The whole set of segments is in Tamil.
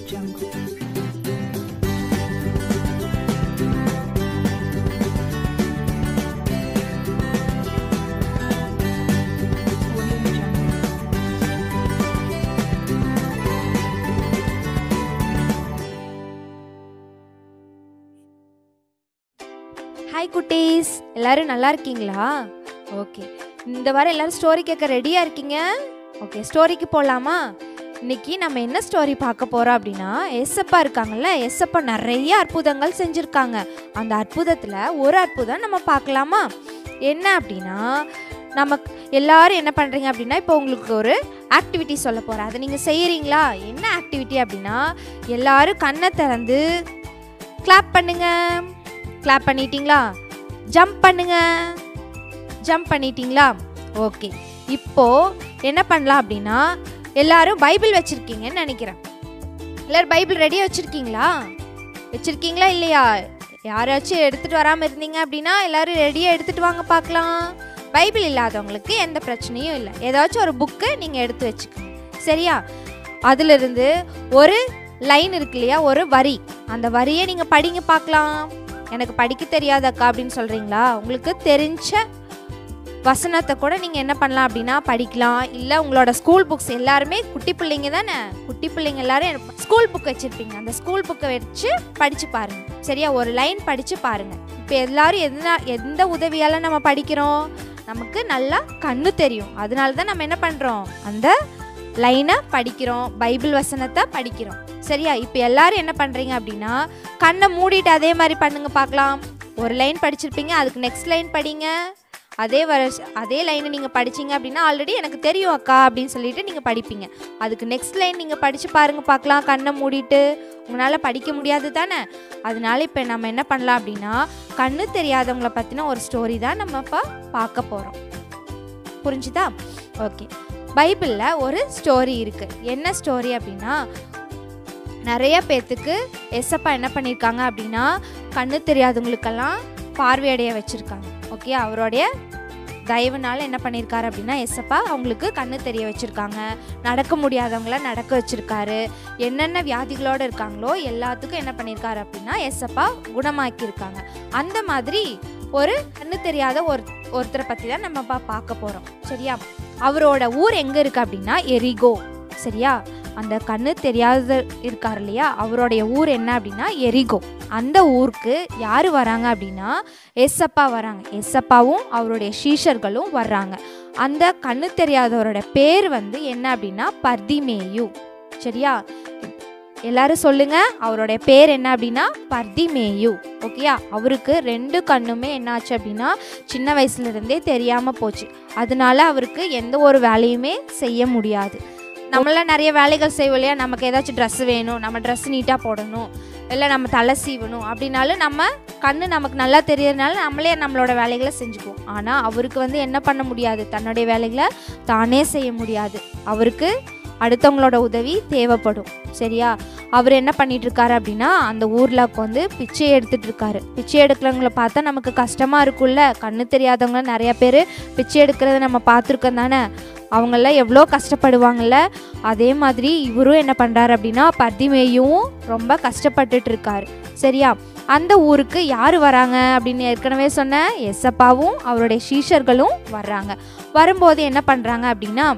jungle. Audio jungle. ஹாய் குட்டீஸ் எல்லாரும் நல்லா இருக்கீங்களா ஓகே இந்த வாரம் எல்லாரும் ஸ்டோரி கேட்க ரெடியாக இருக்கீங்க ஓகே ஸ்டோரிக்கு போகலாமா இன்னைக்கு நம்ம என்ன ஸ்டோரி பார்க்க போகிறோம் அப்படின்னா எஸ்எப்பா இருக்காங்கல்ல எஸ்எப்பா நிறைய அற்புதங்கள் செஞ்சுருக்காங்க அந்த அற்புதத்தில் ஒரு அற்புதம் நம்ம பார்க்கலாமா என்ன அப்படின்னா நம்ம எல்லாரும் என்ன பண்ணுறீங்க அப்படின்னா இப்போ உங்களுக்கு ஒரு ஆக்டிவிட்டி சொல்ல போகிறேன் அதை நீங்கள் செய்கிறீங்களா என்ன ஆக்டிவிட்டி அப்படின்னா எல்லாரும் கண்ணை திறந்து கிளாப் பண்ணுங்க கிளாப் பண்ணிட்டீங்களா ஜம்ப் பண்ணுங்க ஜம்ப் பண்ணிட்டீங்களா ஓகே இப்போ என்ன பண்ணலாம் அப்படின்னா எல்லாரும் பைபிள் வச்சிருக்கீங்கன்னு நினைக்கிறேன் எல்லாரும் பைபிள் ரெடியாக வச்சிருக்கீங்களா வச்சிருக்கீங்களா இல்லையா யாராச்சும் எடுத்துட்டு வராமல் இருந்தீங்க அப்படின்னா எல்லாரும் ரெடியாக எடுத்துட்டு வாங்க பார்க்கலாம் பைபிள் இல்லாதவங்களுக்கு எந்த பிரச்சனையும் இல்லை ஏதாச்சும் ஒரு புக்கு நீங்கள் எடுத்து வச்சுக்கோங்க சரியா அதிலிருந்து ஒரு லைன் இருக்கு இல்லையா ஒரு வரி அந்த வரியை நீங்கள் படிங்க பார்க்கலாம் எனக்கு படிக்க தெரியாதக்கா அப்படின்னு சொல்கிறீங்களா உங்களுக்கு தெரிஞ்ச வசனத்தை கூட நீங்கள் என்ன பண்ணலாம் அப்படின்னா படிக்கலாம் இல்லை உங்களோட ஸ்கூல் புக்ஸ் எல்லாருமே குட்டி பிள்ளைங்க தானே குட்டி பிள்ளைங்க எல்லாரும் ஸ்கூல் புக் வச்சுருப்பீங்க அந்த ஸ்கூல் புக்கை வச்சு படித்து பாருங்க சரியா ஒரு லைன் படித்து பாருங்க இப்போ எல்லாரும் எந்த எந்த உதவியால் நம்ம படிக்கிறோம் நமக்கு நல்லா கண்ணு தெரியும் அதனால தான் நம்ம என்ன பண்ணுறோம் அந்த லைனை படிக்கிறோம் பைபிள் வசனத்தை படிக்கிறோம் சரியா இப்போ எல்லாரும் என்ன பண்ணுறீங்க அப்படின்னா கண்ணை மூடிட்டு அதே மாதிரி பண்ணுங்க பார்க்கலாம் ஒரு லைன் படிச்சிருப்பீங்க அதுக்கு நெக்ஸ்ட் லைன் படிங்க அதே வர அதே லைனை நீங்கள் படிச்சீங்க அப்படின்னா ஆல்ரெடி எனக்கு தெரியும் அக்கா அப்படின்னு சொல்லிட்டு நீங்கள் படிப்பீங்க அதுக்கு நெக்ஸ்ட் லைன் நீங்கள் படித்து பாருங்க பார்க்கலாம் கண்ணை மூடிட்டு உங்களால் படிக்க முடியாது தானே அதனால இப்போ நம்ம என்ன பண்ணலாம் அப்படின்னா கண்ணு தெரியாதவங்கள பற்றின ஒரு ஸ்டோரி தான் நம்ம இப்போ பார்க்க போகிறோம் புரிஞ்சுதா ஓகே பைபிளில் ஒரு ஸ்டோரி இருக்குது என்ன ஸ்டோரி அப்படின்னா நிறைய பேர்த்துக்கு எஸ்அப்பா என்ன பண்ணியிருக்காங்க அப்படின்னா கண்ணு தெரியாதவங்களுக்கெல்லாம் பார்வையடைய வச்சுருக்காங்க ஓகே அவருடைய தயவுனால என்ன பண்ணியிருக்காரு அப்படின்னா எஸ்அப்பா அவங்களுக்கு கண்ணு தெரிய வச்சுருக்காங்க நடக்க முடியாதவங்கள நடக்க வச்சுருக்காரு என்னென்ன வியாதிகளோடு இருக்காங்களோ எல்லாத்துக்கும் என்ன பண்ணியிருக்காரு அப்படின்னா எஸ்அப்பா குணமாக்கியிருக்காங்க அந்த மாதிரி ஒரு கண்ணு தெரியாத ஒரு ஒருத்தரை பற்றி தான் நம்ம பா பார்க்க போகிறோம் சரியா அவரோட ஊர் எங்கே இருக்குது அப்படின்னா எரிகோ சரியா அந்த கண்ணு தெரியாத இருக்கார் இல்லையா அவருடைய ஊர் என்ன அப்படின்னா எரிகோ அந்த ஊருக்கு யார் வராங்க அப்படின்னா எஸ்அப்பா வராங்க எஸ்அப்பாவும் அவருடைய சீஷர்களும் வர்றாங்க அந்த கண்ணு தெரியாதவரோட பேர் வந்து என்ன அப்படின்னா பர்திமேயு சரியா எல்லாரும் சொல்லுங்க அவருடைய பேர் என்ன அப்படின்னா பர்திமேயு ஓகேயா அவருக்கு ரெண்டு கண்ணுமே என்னாச்சு அப்படின்னா சின்ன வயசுல இருந்தே தெரியாம போச்சு அதனால அவருக்கு எந்த ஒரு வேலையுமே செய்ய முடியாது நம்மளாம் நிறைய வேலைகள் செய்வோம் இல்லையா நமக்கு ஏதாச்சும் ட்ரெஸ் வேணும் நம்ம ட்ரெஸ் நீட்டாக போடணும் இல்லை நம்ம தலை சீவணும் அப்படின்னாலும் நம்ம கண்ணு நமக்கு நல்லா தெரியறதுனால நம்மளே நம்மளோட வேலைகளை செஞ்சுக்குவோம் ஆனால் அவருக்கு வந்து என்ன பண்ண முடியாது தன்னுடைய வேலைகளை தானே செய்ய முடியாது அவருக்கு அடுத்தவங்களோட உதவி தேவைப்படும் சரியா அவர் என்ன பண்ணிட்டு இருக்காரு அப்படின்னா அந்த ஊரில் வந்து பிச்சை எடுத்துட்டு இருக்காரு பிச்சை எடுக்கிறவங்கள பார்த்தா நமக்கு கஷ்டமாக இருக்கும்ல கண்ணு தெரியாதவங்க நிறைய பேர் பிச்சை எடுக்கிறத நம்ம பார்த்துருக்கோம் தானே அவங்கெல்லாம் எவ்வளோ கஷ்டப்படுவாங்கல்ல அதே மாதிரி இவரும் என்ன பண்ணுறாரு அப்படின்னா பர்திமேயும் ரொம்ப கஷ்டப்பட்டுட்டு இருக்காரு சரியா அந்த ஊருக்கு யார் வராங்க அப்படின்னு ஏற்கனவே சொன்ன எஸ்அப்பாவும் அவருடைய சீஷர்களும் வர்றாங்க வரும்போது என்ன பண்ணுறாங்க அப்படின்னா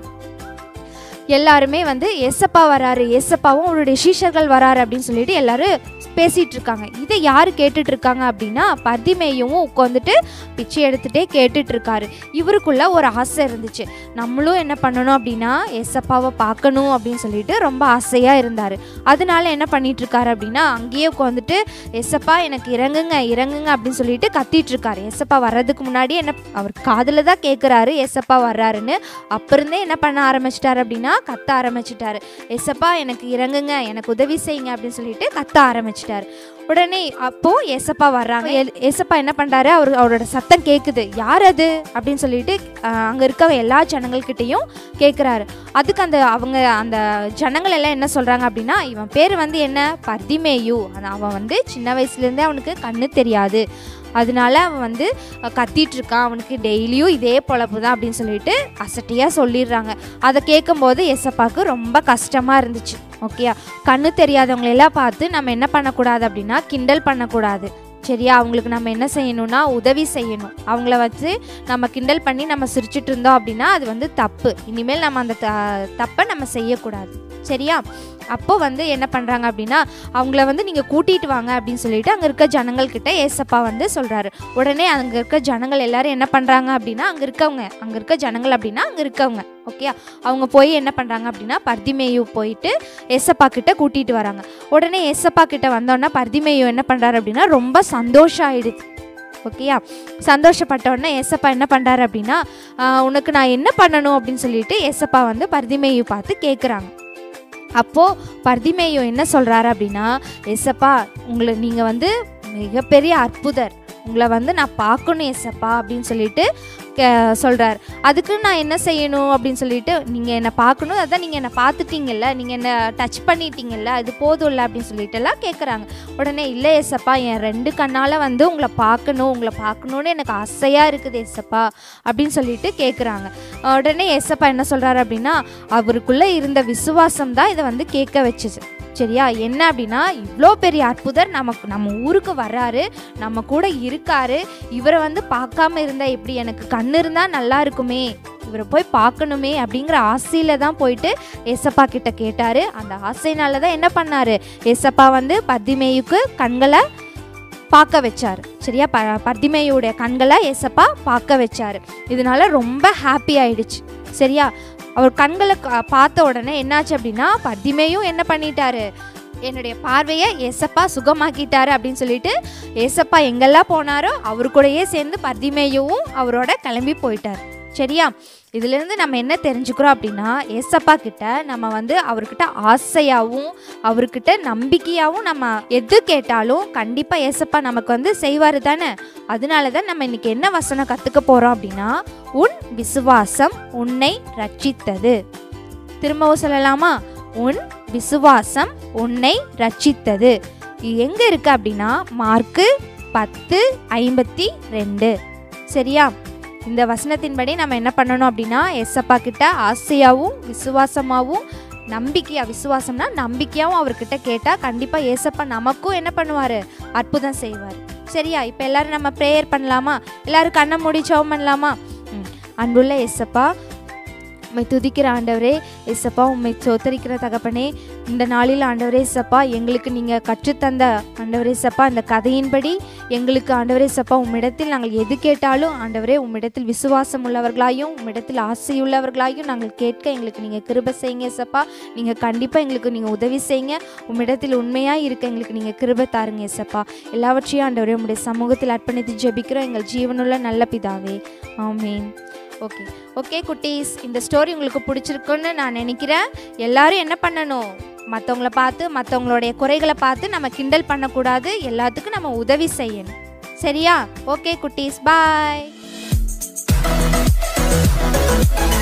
எல்லாருமே வந்து எஸ்அப்பா வராரு எஸ்அப்பாவும் அவருடைய சீஷர்கள் வராரு அப்படின்னு சொல்லிட்டு எல்லாரும் பேசிட்டு இருக்காங்க இதை யார் கேட்டுட்டு இருக்காங்க அப்படின்னா பர்திமேயும் உட்காந்துட்டு பிச்சை எடுத்துட்டே கேட்டுட்டு இருக்காரு இவருக்குள்ள ஒரு ஆசை இருந்துச்சு நம்மளும் என்ன பண்ணணும் அப்படின்னா எஸ்அப்பாவை பார்க்கணும் அப்படின்னு சொல்லிட்டு ரொம்ப ஆசையா இருந்தாரு அதனால என்ன பண்ணிட்டு இருக்காரு அப்படின்னா அங்கேயே உட்காந்துட்டு எஸ்அப்பா எனக்கு இறங்குங்க இறங்குங்க அப்படின்னு சொல்லிட்டு கத்திட்டு இருக்காரு எஸ்அப்பா வர்றதுக்கு முன்னாடி என்ன அவர் காதில் தான் கேட்குறாரு எஸ்அப்பா வர்றாருன்னு அப்ப இருந்தே என்ன பண்ண ஆரம்பிச்சிட்டாரு அப்படின்னா கத்த ஆரம்பிச்சிட்டாரு எஸ்அப்பா எனக்கு இறங்குங்க எனக்கு உதவி செய்யுங்க அப்படின்னு சொல்லிட்டு கத்த ஆரம்பிச்சிட்டாரு உடனே அப்போ எசப்பா வர்றாங்க எல்- எசப்பா என்ன பண்றாரு அவர் அவரோட சத்தம் கேக்குது யார் அது அப்படின்னு சொல்லிட்டு அஹ், அங்க இருக்க எல்லா ஜனங்கள்கிட்டயும் கேக்குறாரு அதுக்கு அந்த அவங்க அந்த ஜனங்கள் எல்லாம் என்ன சொல்றாங்க அப்படின்னா இவன் பேர் வந்து என்ன பர்திமேயு அந்த- அவன் வந்து சின்ன வயசுல இருந்தே அவனுக்கு கண்ணு தெரியாது அதனால அவன் வந்து அஹ், கத்திட்டு இருக்கான் அவனுக்கு டெய்லியும் இதே பொழப்பு தான் அப்படின்னு சொல்லிட்டு அசட்டியாக சொல்லிடுறாங்க அதை கேட்கும்போது எசப்பாக்கு ரொம்ப கஷ்டமாக இருந்துச்சு ஓகேயா கண்ணு தெரியாதவங்களை எல்லாம் பார்த்து நம்ம என்ன பண்ணக்கூடாது அப்படின்னா கிண்டல் பண்ணக்கூடாது சரியா அவங்களுக்கு நம்ம என்ன செய்யணும்னா உதவி செய்யணும் அவங்கள வச்சு நம்ம கிண்டல் பண்ணி நம்ம சிரிச்சிட்டு இருந்தோம் அப்படின்னா அது வந்து தப்பு இனிமேல் நம்ம அந்த த- தப்பை நம்ம செய்யக்கூடாது சரியா அப்போ வந்து என்ன பண்ணுறாங்க அப்படின்னா அவங்கள வந்து நீங்கள் கூட்டிகிட்டு வாங்க அப்படின்னு சொல்லிட்டு அங்கே இருக்க ஜனங்கள் கிட்ட ஏசப்பா வந்து சொல்கிறாரு உடனே அங்கே இருக்க ஜனங்கள் எல்லாரும் என்ன பண்ணுறாங்க அப்படின்னா அங்கே இருக்கவங்க அங்கே இருக்க ஜனங்கள் அப்படின்னா அங்கே இருக்கவங்க ஓகே அவங்க போய் என்ன பண்ணுறாங்க அப்படின்னா பர்திமேயு போயிட்டு ஏசப்பா கிட்ட கூட்டிகிட்டு வராங்க உடனே ஏசப்பா கிட்ட வந்தோடனே பர்திமேயு என்ன பண்ணுறாரு அப்படின்னா ரொம்ப சந்தோஷம் ஆயிடுது ஓகேயா சந்தோஷப்பட்ட உடனே ஏசப்பா என்ன பண்ணுறாரு அப்படின்னா "ஆஹ், உனக்கு நான் என்ன பண்ணணும் அப்படின்னு சொல்லிட்டு ஏசப்பா வந்து பர்திமேயு பார்த்து கேட்குறாங்க அப்போது பர்திமேயு என்ன சொல்கிறாரு அப்படின்னா ஏசப்பா உங்களை நீங்கள் வந்து மிகப்பெரிய அற்புதர் உங்களை வந்து நான் பார்க்கணும் ஏசப்பா அப்படின்னு சொல்லிட்டு சொல்கிறார் அதுக்கு நான் என்ன செய்யணும் அப்படின்னு சொல்லிட்டு நீங்கள் என்னை பார்க்கணும் அதான் நீங்கள் என்னை பார்த்துட்டீங்கல்ல நீங்கள் என்னை டச் பண்ணிட்டீங்கல்ல அது போதும்ல அப்படின்னு சொல்லிட்டு எல்லாம் கேட்குறாங்க உடனே இல்லை ஏசப்பா என் ரெண்டு கண்ணால் வந்து உங்களை பார்க்கணும் உங்களை பார்க்கணுன்னு எனக்கு ஆசையாக இருக்குது ஏசப்பா அப்படின்னு சொல்லிட்டு கேட்குறாங்க உடனே ஏசப்பா என்ன சொல்கிறாரு அப்படின்னா அவருக்குள்ளே இருந்த விசுவாசம் தான் இதை வந்து கேட்க வச்சுச்சு சரியா என்ன அப்படின்னா இவ்வளோ பெரிய அற்புதர் நமக்கு நம்ம ஊருக்கு வர்றாரு நம்ம கூட இருக்காரு இவரை வந்து பார்க்காம இருந்தா எப்படி எனக்கு கண் இருந்தால் நல்லா இருக்குமே இவரை போய் பார்க்கணுமே அப்படிங்கிற ஆசையில தான் போயிட்டு ஏசப்பா கிட்ட கேட்டாரு அந்த ஆசைனால தான் என்ன பண்ணாரு ஏசப்பா வந்து பத்திமேயுக்கு கண்களை பார்க்க வச்சாரு சரியா ப பர்திமேயுடைய கண்களை ஏசப்பா பார்க்க வச்சாரு இதனால ரொம்ப ஹாப்பி ஆயிடுச்சு சரியா அவர் கண்களை க- பார்த்த உடனே என்னாச்சு அப்படின்னா பர்திமேயும் என்ன பண்ணிட்டாரு என்னுடைய பார்வையை ஏசப்பா சுகமாக்கிட்டாரு அப்படின்னு சொல்லிட்டு ஏசப்பா எங்கெல்லாம் போனாரோ அவர் கூடயே சேர்ந்து பர்திமேயும் அவரோட கிளம்பி போயிட்டார் சரியா இதுலேருந்து நம்ம என்ன தெரிஞ்சுக்கிறோம் அப்படின்னா ஏசப்பா கிட்ட நம்ம வந்து அவர்கிட்ட ஆசையாகவும் அவர்கிட்ட நம்பிக்கையாகவும் நம்ம எது கேட்டாலும் கண்டிப்பாக ஏசப்பா நமக்கு வந்து செய்வார் தானே அதனால தான் நம்ம இன்னைக்கு என்ன வசனம் கற்றுக்க போகிறோம் அப்படின்னா உன் விசுவாசம் உன்னை ரட்சித்தது திரும்பவும் சொல்லலாமா உன் விசுவாசம் உன்னை ரட்சித்தது இது எங்கே இருக்கு அப்படின்னா மார்க்கு பத்து ஐம்பத்தி ரெண்டு சரியா இந்த வசனத்தின்படி நம்ம என்ன பண்ணணும் அப்படின்னா எஸ்அப்பா கிட்ட ஆசையாகவும் விசுவாசமாகவும் நம்பிக்கையா விசுவாசம்னா நம்பிக்கையாகவும் அவர்கிட்ட கேட்டால் கண்டிப்பாக ஏசப்பா நமக்கும் என்ன பண்ணுவார் அற்புதம் செய்வார் சரியா இப்போ எல்லாரும் நம்ம ப்ரேயர் பண்ணலாமா எல்லாரும் கண்ணை மூடி ஜெபம் பண்ணலாமா ம். அன்புள்ள ஏசப்பா உம்மை துதிக்கிற ஆண்டவரே ஏசப்பா உம்மை சோத்தரிக்கிற தகப்பனே இந்த நாளில் ஆண்டவரே சப்பா எங்களுக்கு நீங்கள் கற்றுத்தந்த ஆண்டவரே சப்பா அந்த கதையின்படி எங்களுக்கு ஆண்டவரே சப்பா உம்மிடத்தில் நாங்கள் எது கேட்டாலும் ஆண்டவரே உம்மிடத்தில் விசுவாசம் உள்ளவர்களாயும் உம்மிடத்தில் ஆசையுள்ளவர்களாயும் நாங்கள் கேட்க எங்களுக்கு நீங்கள் கிருபை செய்யுங்க சப்பா நீங்கள் கண்டிப்பாக எங்களுக்கு நீங்கள் உதவி செய்யுங்க உம்மிடத்தில் உண்மையாக இருக்க எங்களுக்கு நீங்கள் கிருபை தாருங்க ஏசப்பா எல்லாவற்றையும் ஆண்டவரே உம்முடைய சமூகத்தில் அர்ப்பணித்து ஜெபிக்கிறோம் எங்கள் ஜீவனுள்ள நல்ல பிதாவே ஆமீன் ஓகே ஓகே குட்டீஸ் இந்த ஸ்டோரி உங்களுக்கு பிடிச்சிருக்குன்னு நான் நினைக்கிறேன் எல்லாரும் என்ன பண்ணணும் மற்றவங்கள பார்த்து மற்றவங்களுடைய குறைகளை பார்த்து நம்ம கிண்டல் பண்ணக்கூடாது எல்லாத்துக்கும் நம்ம உதவி செய்யணும் சரியா ஓகே குட்டீஸ் பாய்